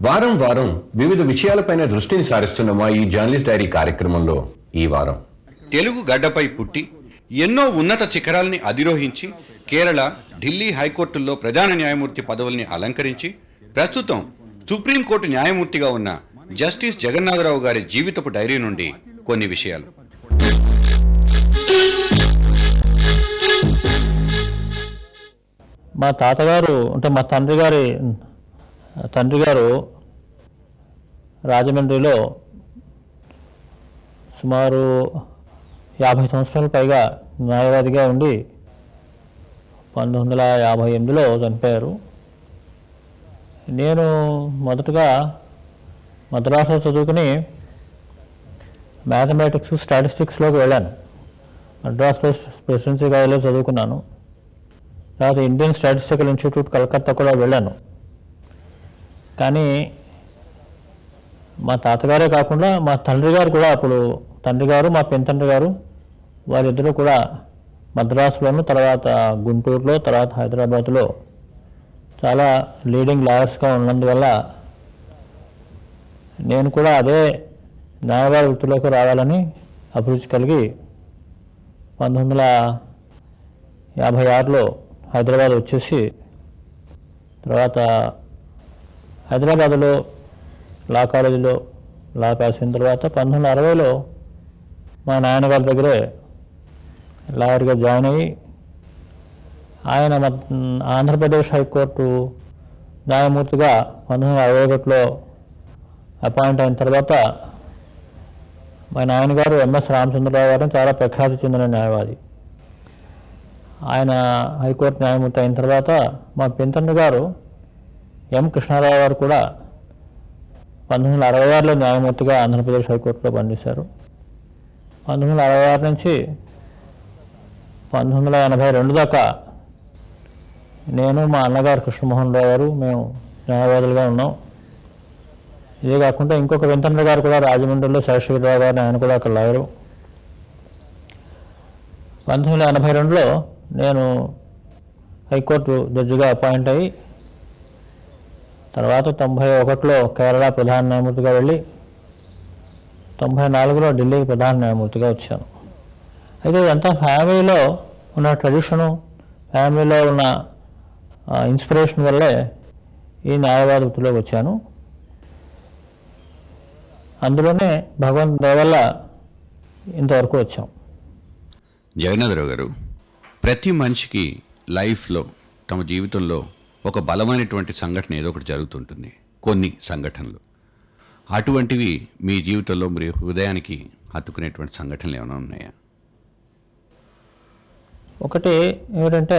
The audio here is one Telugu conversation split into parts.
వారం వారం వివిధ విషయాలపైన దృష్టిని సారిస్తున్న మా ఈ జర్నలిస్ట్ డైరీ కార్యక్రమంలో ఈ వారం తెలుగు గడ్డపై పుట్టి ఎన్నో ఉన్నత శిఖరాల్ని అధిరోహించి కేరళ ఢిల్లీ హైకోర్టుల్లో ప్రధాన న్యాయమూర్తి పదవుల్ని అలంకరించి ప్రస్తుతం సుప్రీంకోర్టు న్యాయమూర్తిగా ఉన్న జస్టిస్ జగన్నాథరావు గారి జీవితపు డైరీ నుండి కొన్ని విషయాలు మా తాతగారు అంటే మా తండ్రి గారి తండ్రి గారు రాజమండ్రిలో సుమారు యాభై సంవత్సరాల పైగా న్యాయవాదిగా ఉండి పంతొమ్మిది వందల యాభై ఎనిమిదిలో చనిపోయారు నేను మొదటగా మద్రాసులో చదువుకుని మ్యాథమెటిక్స్ స్టాటిస్టిక్స్లోకి వెళ్ళాను మద్రాసులో ప్రెసిడెన్సీ కాలేజీలో చదువుకున్నాను తర్వాత ఇండియన్ స్టాటిస్టికల్ ఇన్స్టిట్యూట్ కలకత్తా కూడా వెళ్ళాను కానీ మా తాతగారే కాకుండా మా తండ్రి గారు కూడా అప్పుడు తండ్రి గారు మా పెంతండ్రి గారు వారిద్దరూ కూడా మద్రాసులోను తర్వాత గుంటూరులో తర్వాత హైదరాబాద్లో చాలా లీడింగ్ లాయర్స్గా ఉన్నందువల్ల నేను కూడా అదే న్యాయవాద వృత్తిలోకి రావాలని అభిరుచి కలిగి పంతొమ్మిది వందల యాభై ఆరులో హైదరాబాద్ వచ్చేసి తర్వాత హైదరాబాద్లో లా కాలేజీలో లా పాస్ అయిన తర్వాత పంతొమ్మిది వందల అరవైలో మా నాన్నగారి దగ్గరే లాయర్గా జాయిన్ అయ్యి ఆయన మద్- ఆంధ్రప్రదేశ్ హైకోర్టు న్యాయమూర్తిగా పంతొమ్మిది వందల అరవై ఒకటిలో అపాయింట్ అయిన తర్వాత మా నాన్నగారు ఎంఎస్ రామచంద్రరావు గారు చాలా ప్రఖ్యాతి చెందిన న్యాయవాది ఆయన హైకోర్టు న్యాయమూర్తి అయిన తర్వాత మా పెంతండ్రి గారు ఎం కృష్ణారావు గారు కూడా పంతొమ్మిది వందల అరవై ఆరులో న్యాయమూర్తిగా ఆంధ్రప్రదేశ్ హైకోర్టులో పనిచేశారు పంతొమ్మిది వందల అరవై ఆరు నుంచి పంతొమ్మిది వందల ఎనభై రెండు దాకా నేను మా అన్నగారు కృష్ణమోహన్ రావు గారు మేము న్యాయవాదులుగా ఉన్నాం ఇదే కాకుండా ఇంకొక వెంకన్న గారు కూడా రాజమండ్రిలో శేషగిరిరావు గారు ఆయన కూడా అక్కడ లాయరు పంతొమ్మిది వందల ఎనభై రెండులో నేను హైకోర్టు జడ్జిగా అపాయింట్ అయ్యి తర్వాత తొంభై ఒకటిలో కేరళ ప్రధాన న్యాయమూర్తిగా వెళ్ళి తొంభై నాలుగులో ఢిల్లీకి ప్రధాన న్యాయమూర్తిగా వచ్చాను అయితే ఇదంతా ఫ్యామిలీలో ఉన్న ట్రెడిషను ఫ్యామిలీలో ఉన్న ఇన్స్పిరేషన్ వల్లే ఈ న్యాయవాద వృత్తిలోకి వచ్చాను అందులోనే భగవంత్ దయ వల్ల ఇంతవరకు వచ్చాం జగన్నాథరావు గారు ప్రతి మనిషికి లైఫ్లో తమ జీవితంలో ఒక బలమైనటువంటి సంఘటన ఏదో ఒకటి జరుగుతుంటుంది కొన్ని సంఘటనలు అటువంటివి మీ జీవితంలో మరి హృదయానికి హత్తుకునేటువంటి సంఘటనలు ఏమైనా ఉన్నాయా ఒకటి ఏమిటంటే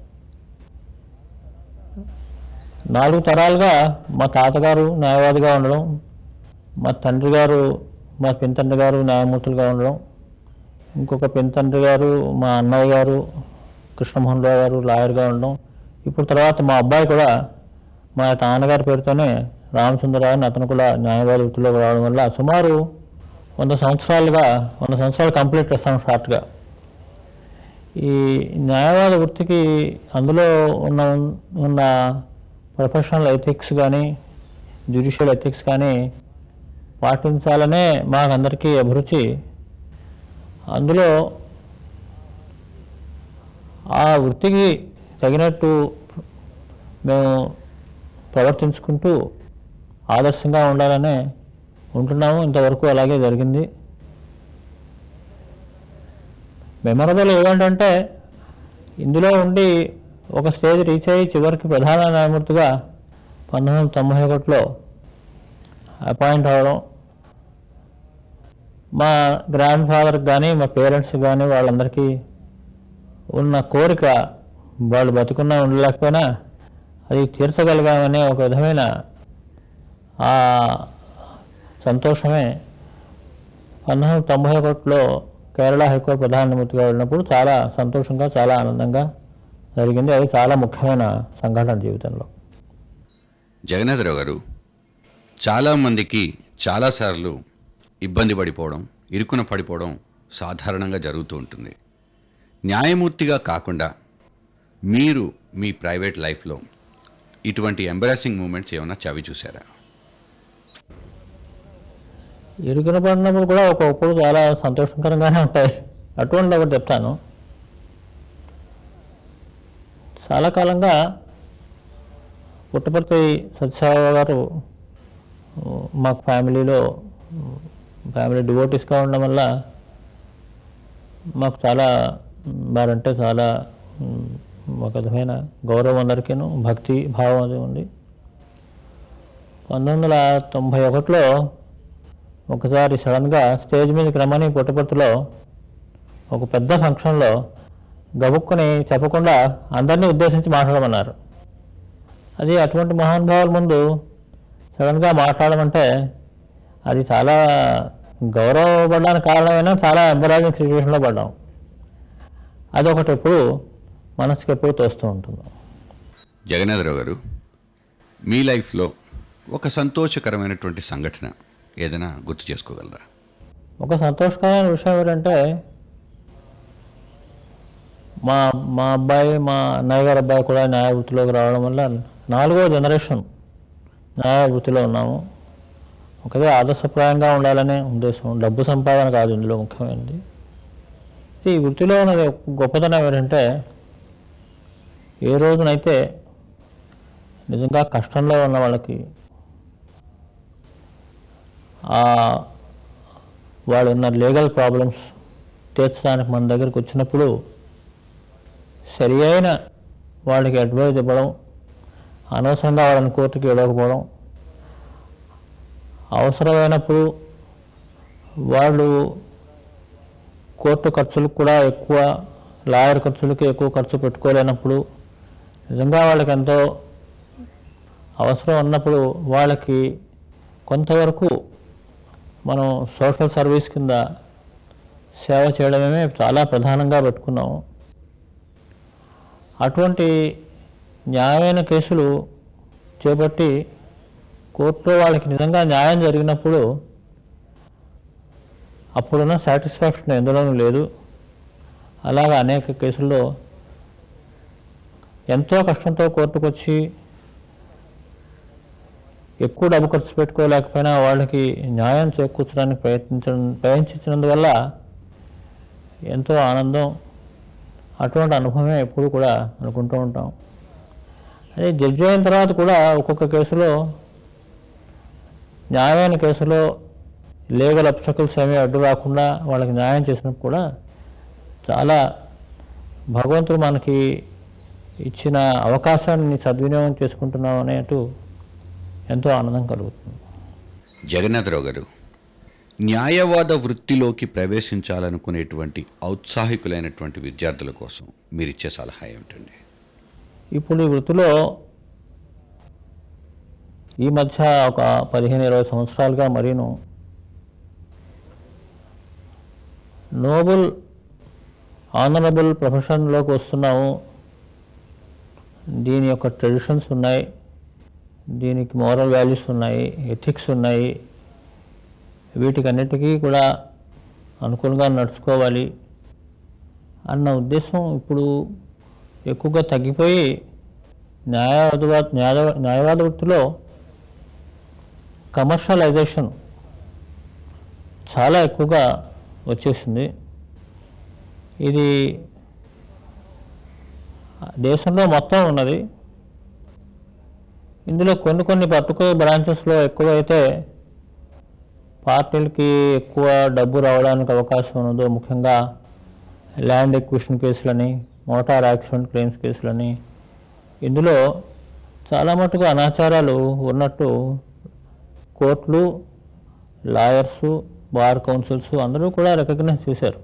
నాలుగు తరాలుగా మా తాతగారు న్యాయవాదిగా ఉండడం మా తండ్రి గారు మా పెంతండ్రి గారు న్యాయమూర్తులుగా ఉండడం ఇంకొక పెంతండ్రి గారు మా అన్నయ్య గారు కృష్ణమోహన్ రావు గారు లాయర్గా ఉండడం ఇప్పుడు తర్వాత మా అబ్బాయి కూడా మా నాన్నగారి పేరుతోనే రామచంద్రరావు అని అతను కూడా న్యాయవాద వృత్తిలోకి రావడం వల్ల సుమారు వంద సంవత్సరాలుగా వంద సంవత్సరాలు కంప్లీట్ చేస్తాం షార్ట్గా ఈ న్యాయవాద వృత్తికి అందులో ఉన్న ఉన్న ప్రొఫెషనల్ ఎథిక్స్ కానీ జ్యుడిషియల్ ఎథిక్స్ కానీ పాటించాలనే మాకందరికీ అభిరుచి అందులో ఆ వృత్తికి తగినట్టు మేము ప్రవర్తించుకుంటూ ఆదర్శంగా ఉండాలనే ఉంటున్నాము ఇంతవరకు అలాగే జరిగింది మెమరబుల్ ఏమిటంటే ఇందులో ఉండి ఒక స్టేజ్ రీచ్ అయ్యి చివరికి ప్రధాన న్యాయమూర్తిగా పంతొమ్మిది వందల తొంభై ఒకటిలో అపాయింట్ అవ్వడం మా గ్రాండ్ ఫాదర్కి కానీ మా పేరెంట్స్ కానీ వాళ్ళందరికీ ఉన్న కోరిక వాళ్ళు బతుకున్నా ఉండలేకపోయినా అది తీర్చగలిగామనే ఒక విధమైన ఆ సంతోషమే పంతొమ్మిది వందల తొంభై ఒకటిలో కేరళ హైకోర్టు ప్రధాన న్యాయమూర్తిగా వెళ్ళినప్పుడు చాలా సంతోషంగా చాలా ఆనందంగా జరిగింది అది చాలా ముఖ్యమైన సంఘటన జీవితంలో జగన్నాథరావు గారు చాలామందికి చాలాసార్లు ఇబ్బంది పడిపోవడం ఇరుకున పడిపోవడం సాధారణంగా జరుగుతూ ఉంటుంది న్యాయమూర్తిగా కాకుండా మీరు మీ ప్రైవేట్ లైఫ్లో ఇటువంటి ఎంబరాసింగ్ మూమెంట్స్ ఏమైనా చవి చూసారా ఇరుకున పడినప్పుడు కూడా ఒక్కొక్కప్పుడు చాలా సంతోషకరంగానే ఉంటాయి అటువంటి ఒకటి చెప్తాను చాలా కాలంగా పుట్టపర్తి సత్యసాయి గారు ఆ, మాకు ఫ్యామిలీలో ఫ్యామిలీ డివోటీస్గా ఉండడం వల్ల మాకు చాలా వారంటే చాలా మ్, ఒక విధమైన గౌరవం అందరికీను భక్తి భావం అది ఉంది పంతొమ్మిది వందల తొంభై ఒకటిలో ఒకసారి సడన్గా స్టేజ్ మీదకి రమ్మని పుట్టపర్తిలో ఒక పెద్ద ఫంక్షన్లో గబుక్కుని చెప్పకుండా అందరినీ ఉద్దేశించి మాట్లాడమన్నారు అది అటువంటి మహానుభావుల ముందు సడన్గా మాట్లాడమంటే అది చాలా గౌరవపడడానికి కారణమైనా చాలా ఎంబరాజింగ్ సిచ్యువేషన్లో పడ్డాం అదొకటి ఎప్పుడు మనసుకి ఎప్పుడు తోస్తూ ఉంటుంది జగన్నాథరావు గారు మీ లైఫ్లో ఒక సంతోషకరమైనటువంటి సంఘటన ఏదైనా గుర్తు చేసుకోగలరా ఒక సంతోషకరమైన విషయం ఏంటంటే మా మా అబ్బాయి మా అన్నయ్య గారి అబ్బాయి కూడా న్యాయ వృత్తిలోకి రావడం వల్ల నాలుగో జనరేషన్ న్యాయ వృత్తిలో ఉన్నాము ఒకదే ఆదర్శప్రాయంగా ఉండాలనే ఉద్దేశం డబ్బు సంపాదన కాదు ఇందులో ముఖ్యమైనది ఈ వృత్తిలో ఉన్నది గొప్పతనం ఏంటంటే ఏ రోజునైతే నిజంగా కష్టంలో ఉన్న వాళ్ళకి ఆ వాళ్ళు ఉన్న లీగల్ ప్రాబ్లమ్స్ తీర్చడానికి మన దగ్గరికి వచ్చినప్పుడు సరి అయిన వాళ్ళకి అడ్వైజ్ ఇవ్వడం అనవసరంగా వాళ్ళని కోర్టుకి ఇవ్వకపోవడం అవసరమైనప్పుడు వాళ్ళు కోర్టు ఖర్చులకు కూడా ఎక్కువ లాయర్ ఖర్చులకి ఎక్కువ ఖర్చు పెట్టుకోలేనప్పుడు నిజంగా వాళ్ళకి ఎంతో అవసరం ఉన్నప్పుడు వాళ్ళకి కొంతవరకు మనం సోషల్ సర్వీస్ కింద సేవ చేయడమే చాలా ప్రధానంగా పెట్టుకున్నాము అటువంటి న్యాయమైన కేసులు చేపట్టి కోర్టులో వాళ్ళకి నిజంగా న్యాయం జరిగినప్పుడు అప్పుడున్న సాటిస్ఫాక్షన్ ఎందులోనూ లేదు అలాగా అనేక కేసుల్లో ఎంతో కష్టంతో కోర్టుకు వచ్చి ఎక్కువ డబ్బు ఖర్చు పెట్టుకోలేకపోయినా వాళ్ళకి న్యాయం చేకూర్చడానికి ప్రయత్నించడం ప్రయత్నించినందువల్ల ఎంతో ఆనందం అటువంటి అనుభవమే ఎప్పుడు కూడా అనుకుంటూ ఉంటాం అదే జడ్జి అయిన తర్వాత కూడా ఒక్కొక్క కేసులో న్యాయమైన కేసులో లీగల్ అబ్స్టకల్స్ ఏమీ అడ్డు రాకుండా వాళ్ళకి న్యాయం చేసినప్పుడు కూడా చాలా భగవంతుడు మనకి ఇచ్చిన అవకాశాన్ని సద్వినియోగం చేసుకుంటున్నాం అనేటు ఎంతో ఆనందం కలుగుతుంది జగన్నాథరావు గారు న్యాయవాద వృత్తిలోకి ప్రవేశించాలనుకునేటువంటి ఔత్సాహికులైనటువంటి విద్యార్థుల కోసం మీరు ఇచ్చే సలహా ఏమిటండి ఇప్పుడు ఈ వృత్తిలో ఈ మధ్య ఒక పదిహేను ఇరవై సంవత్సరాలుగా మరీను నోబుల్ ఆనరబుల్ ప్రొఫెషన్లోకి వస్తున్నాము దీని యొక్క ట్రెడిషన్స్ ఉన్నాయి దీనికి మోరల్ వాల్యూస్ ఉన్నాయి ఎథిక్స్ ఉన్నాయి వీటికన్నిటికీ కూడా అనుకూలంగా నడుచుకోవాలి అన్న ఉద్దేశం ఇప్పుడు ఎక్కువగా తగ్గిపోయి న్యాయవాద న్యాయ న్యాయవాద వృత్తిలో కమర్షియలైజేషన్ చాలా ఎక్కువగా వచ్చేసింది ఇది దేశంలో మొత్తం ఉన్నది ఇందులో కొన్ని కొన్ని పర్టికులర్ బ్రాంచెస్లో ఎక్కువైతే పార్టీలకి ఎక్కువ డబ్బు రావడానికి అవకాశం ఉన్నదో ముఖ్యంగా ల్యాండ్ ఎక్విషన్ కేసులని మోటార్ యాక్సిడెంట్ క్లెయిమ్స్ కేసులని ఇందులో చాలా మటుకు అనాచారాలు ఉన్నట్టు కోర్టులు లాయర్సు బార్ కౌన్సిల్స్ అందరూ కూడా రికగ్నైజ్ చేశారు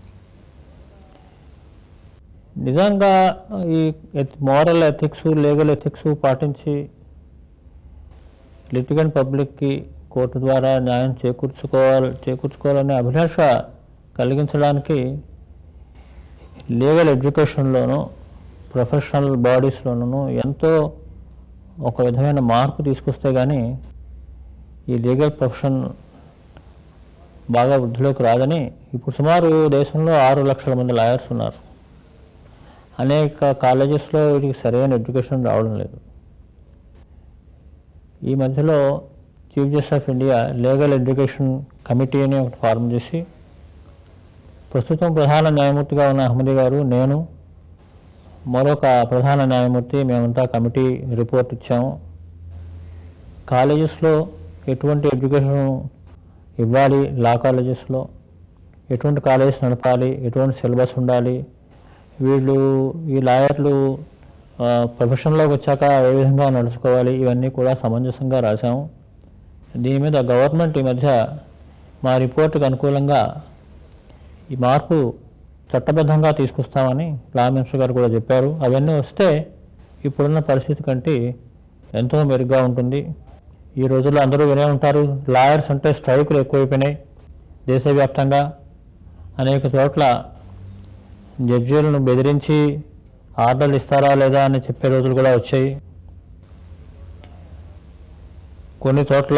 నిజంగా ఈ మోరల్ ఎథిక్స్ లీగల్ ఎథిక్స్ పాటించి లిటిగెంట్ పబ్లిక్కి కోర్టు ద్వారా న్యాయం చేకూర్చుకోవాలి చేకూర్చుకోవాలనే అభిలాష కలిగించడానికి లీగల్ ఎడ్యుకేషన్లోనూ ప్రొఫెషనల్ బాడీస్లోనూ ఎంతో ఒక విధమైన మార్పు తీసుకొస్తే కానీ ఈ లీగల్ ప్రొఫెషన్ బాగా వృద్ధిలోకి రాదని ఇప్పుడు సుమారు దేశంలో ఆరు లక్షల మంది లాయర్స్ ఉన్నారు అనేక కాలేజెస్లో వీటికి సరైన ఎడ్యుకేషన్ రావడం లేదు ఈ మధ్యలో chief justice of India legal education committee అని ఒకటి ఫార్మ్ చేసి ప్రస్తుతం ప్రధాన న్యాయమూర్తిగా ఉన్న అహ్మదీ గారు నేను మరొక ప్రధాన న్యాయమూర్తి మేమంతా కమిటీ రిపోర్ట్ ఇచ్చాము కాలేజెస్లో ఎటువంటి ఎడ్యుకేషన్ ఇవ్వాలి లా కాలేజెస్లో ఎటువంటి కాలేజెస్ నడపాలి ఎటువంటి సిలబస్ ఉండాలి వీళ్ళు ఈ లాయర్లు ఆ, ప్రొఫెషన్లోకి వచ్చాక ఏ విధంగా నడుచుకోవాలి ఇవన్నీ కూడా సమంజసంగా రాశాము దీని మీద గవర్నమెంట్ ఈ మధ్య మా రిపోర్టుకు అనుకూలంగా ఈ మార్పు చట్టబద్ధంగా తీసుకొస్తామని లా మినిస్టర్ గారు కూడా చెప్పారు అవన్నీ వస్తే ఇప్పుడున్న పరిస్థితి కంటే ఎంతో మెరుగ్గా ఉంటుంది ఈ రోజుల్లో అందరూ వినే ఉంటారు లాయర్స్ అంటే స్ట్రైకులు ఎక్కువైపోయినాయి దేశవ్యాప్తంగా అనేక చోట్ల జడ్జీలను బెదిరించి ఆర్డర్లు ఇస్తారా లేదా అని చెప్పే రోజులు కూడా వచ్చాయి కొన్ని చోట్ల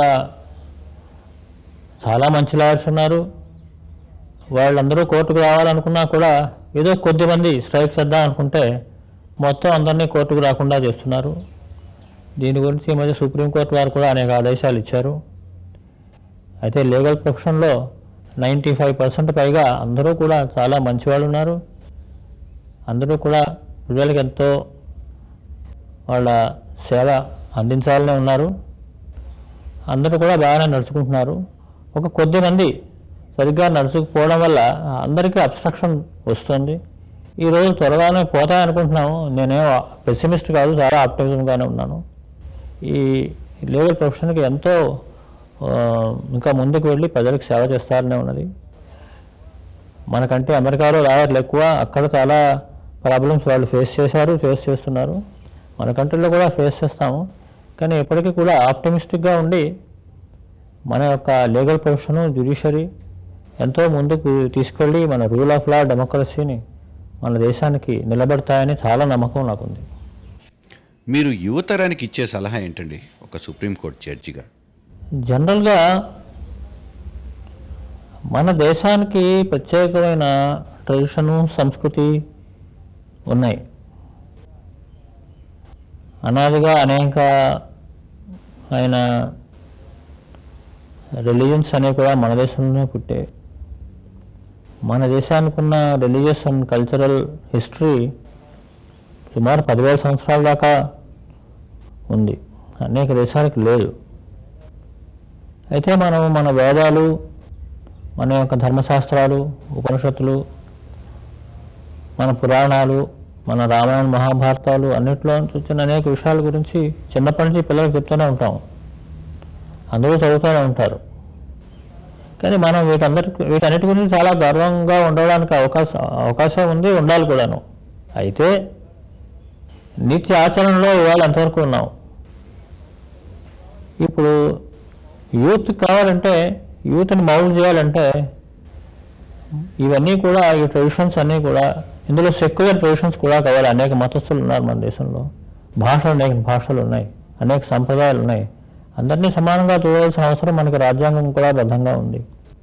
చాలా మంచి లాయర్స్ ఉన్నారు వాళ్ళందరూ కోర్టుకు రావాలనుకున్నా కూడా ఏదో కొద్దిమంది స్ట్రైక్ చేద్దాం అనుకుంటే మొత్తం అందరినీ కోర్టుకు రాకుండా చేస్తున్నారు దీని గురించి ఈ మధ్య సుప్రీంకోర్టు వారు కూడా అనేక ఆదేశాలు ఇచ్చారు అయితే లీగల్ ప్రొఫెషన్లో నైంటీ ఫైవ్ పర్సెంట్ పైగా అందరూ కూడా చాలా మంచి వాళ్ళు ఉన్నారు అందరూ కూడా ప్రజలకు ఎంతో వాళ్ళ సేవ అందించాలనే ఉన్నారు అందరూ కూడా బాగానే నడుచుకుంటున్నారు ఒక కొద్ది మంది సరిగ్గా నడుచుకుపోవడం వల్ల అందరికీ అబ్స్ట్రక్షన్ వస్తుంది ఈ రోజు త్వరగానే పోతాయనుకుంటున్నాము నేనేం పెసిమిస్ట్ కాదు చాలా ఆప్టిమిజంగానే ఉన్నాను ఈ లీగల్ ప్రొఫెషన్కి ఎంతో ఆ, ఇంకా ముందుకు వెళ్ళి ప్రజలకు సేవ చేస్తారనే ఉన్నది మనకంటే అమెరికాలో లాయర్లు ఎక్కువ అక్కడ చాలా ప్రాబ్లమ్స్ వాళ్ళు ఫేస్ చేశారు ఫేస్ చేస్తున్నారు మన కంట్రీలో కూడా ఫేస్ చేస్తాము కానీ ఎప్పటికీ కూడా ఆప్టమిస్టిక్గా ఉండి మన యొక్క లీగల్ ప్రొఫెషన్ జ్యుడిషియరీ ఎంతో ముందుకు తీసుకెళ్ళి మన రూల్ ఆఫ్ లా డెమోక్రసీని మన దేశానికి నిలబడతాయని చాలా నమ్మకం నాకుంది మీరు యువతరానికి ఇచ్చే సలహా ఏంటండి ఒక సుప్రీంకోర్టు జడ్జిగా జనరల్గా మన దేశానికి ప్రత్యేకమైన ట్రెడిషను సంస్కృతి ఉన్నాయి అనాదిగా అనేక ఆయన రిలీజన్స్ అనేవి కూడా మన దేశంలోనే పుట్టాయి మన దేశానికి ఉన్న రిలీజియస్ అండ్ కల్చరల్ హిస్టరీ సుమారు పదివేల సంవత్సరాల దాకా ఉంది అనేక దేశాలకు లేదు అయితే మనం మన వేదాలు మన యొక్క ధర్మశాస్త్రాలు ఉపనిషత్తులు మన పురాణాలు మన రామాయణ మహాభారతాలు అన్నిట్లో నుంచి వచ్చిన అనేక విషయాల గురించి చిన్నప్పటి నుంచి పిల్లలకు చెప్తూనే ఉంటాం అందరూ చదువుతూనే ఉంటారు కానీ మనం వీటందరికి వీటన్నిటి గురించి చాలా గర్వంగా ఉండడానికి అవకాశం అవకాశం ఉంది ఉండాలి కూడాను అయితే నిత్య ఆచరణలో ఇవాళ ఎంతవరకు ఉన్నాం ఇప్పుడు యూత్ కావాలంటే యూత్ని మౌల్డ్ చేయాలంటే ఇవన్నీ కూడా ఈ ట్రెడిషన్స్ అన్నీ కూడా ఇందులో సెక్యులర్ ట్రెడిషన్స్ కూడా కావాలి అనేక మతస్థులు ఉన్నారు మన దేశంలో భాషలు అనేక భాషలు ఉన్నాయి అనేక సంప్రదాయాలు ఉన్నాయి అందరినీ సమానంగా చూడాల్సిన అవసరం మనకి రాజ్యాంగం కూడా బద్ధంగా ఉంది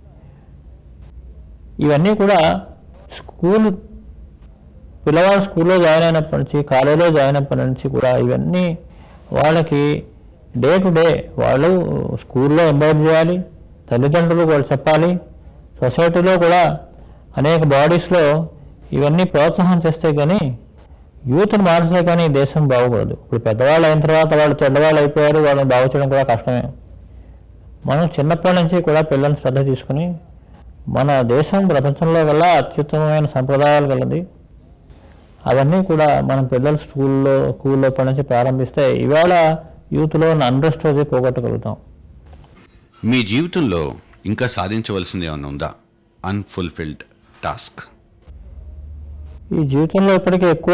ఇవన్నీ కూడా స్కూల్ పిల్లవాడు స్కూల్లో జాయిన్ అయినప్పటి నుంచి కాలేజీలో జాయిన్ అయినప్పటి నుంచి కూడా ఇవన్నీ వాళ్ళకి డే టు డే వాళ్ళు స్కూల్లో ఎంబైడ్ చేయాలి తల్లిదండ్రులు వాళ్ళు చెప్పాలి సొసైటీలో కూడా అనేక బాడీస్లో ఇవన్నీ ప్రోత్సాహం చేస్తే కానీ యూత్ని మార్చే కానీ ఈ దేశం బాగుపడదు ఇప్పుడు పెద్దవాళ్ళు అయిన తర్వాత వాళ్ళు చెడ్డవాళ్ళు అయిపోయారు వాళ్ళని బాగు చేయడం కూడా కష్టమే మనం చిన్నప్పటి నుంచి కూడా పిల్లల్ని శ్రద్ధ తీసుకుని మన దేశం ప్రపంచంలో గల అత్యుత్తమమైన సంప్రదాయాలు గలది అవన్నీ కూడా మనం పిల్లలు స్కూల్లో స్కూల్లో ఇప్పటి నుంచి ప్రారంభిస్తే ఇవాళ యూత్లో ఉన్న అండర్స్ట్ అది పోగొట్టగలుగుతాం మీ జీవితంలో ఇంకా సాధించవలసింది ఏమైనా ఉందా అన్ఫుల్ఫిల్డ్ టాస్క్ ఈ జీవితంలో ఇప్పటికీ ఎక్కువ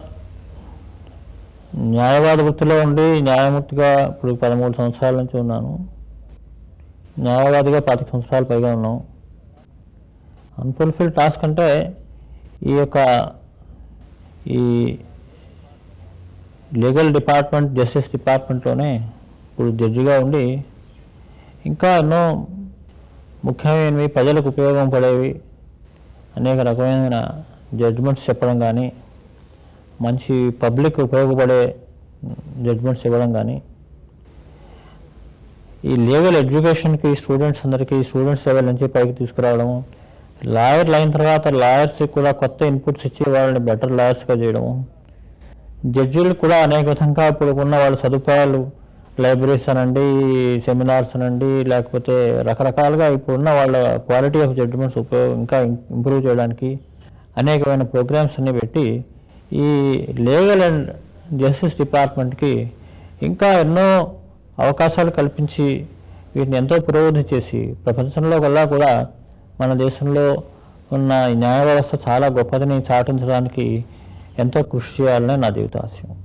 న్యాయవాద వృత్తిలో ఉండి న్యాయమూర్తిగా ఇప్పుడు పదమూడు సంవత్సరాల నుంచి ఉన్నాను న్యాయవాదిగా పాతిక సంవత్సరాలు పైగా ఉన్నాం అన్ఫుల్ఫిల్ టాస్క్ అంటే ఈ యొక్క ఈ లీగల్ డిపార్ట్మెంట్ జస్టిస్ డిపార్ట్మెంట్లోనే ఇప్పుడు జడ్జిగా ఉండి ఇంకా ఎన్నో ముఖ్యమైనవి ప్రజలకు ఉపయోగం పడేవి అనేక రకమైన జడ్జ్మెంట్స్ చెప్పడం కానీ మంచి పబ్లిక్ ఉపయోగపడే జడ్జ్మెంట్స్ ఇవ్వడం కానీ ఈ లీగల్ ఎడ్యుకేషన్కి స్టూడెంట్స్ అందరికీ స్టూడెంట్స్ లెవెల్ నుంచి పైకి తీసుకురావడము లాయర్లు అయిన తర్వాత లాయర్స్కి కూడా కొత్త ఇన్పుట్స్ ఇచ్చి వాళ్ళని బెటర్ లాయర్స్గా చేయడము జడ్జీలు కూడా అనేక విధంగా ఇప్పుడు ఉన్న వాళ్ళ సదుపాయాలు లైబ్రరీస్ అనండి సెమినార్స్ అనండి లేకపోతే రకరకాలుగా ఇప్పుడున్న వాళ్ళ క్వాలిటీ ఆఫ్ జడ్జిమెంట్స్ ఉపయోగ ఇంకా ఇంప్రూవ్ చేయడానికి అనేకమైన ప్రోగ్రామ్స్ అన్ని పెట్టి ఈ లీగల్ అండ్ జస్టిస్ డిపార్ట్మెంట్కి ఇంకా ఎన్నో అవకాశాలు కల్పించి వీటిని ఎంతో పురోగతి చేసి ప్రపంచంలో కల్లా కూడా మన దేశంలో ఉన్న ఈ న్యాయ వ్యవస్థ చాలా గొప్పదని చాటించడానికి ఎంతో కృషి చేయాలనే నా జీవితాశయం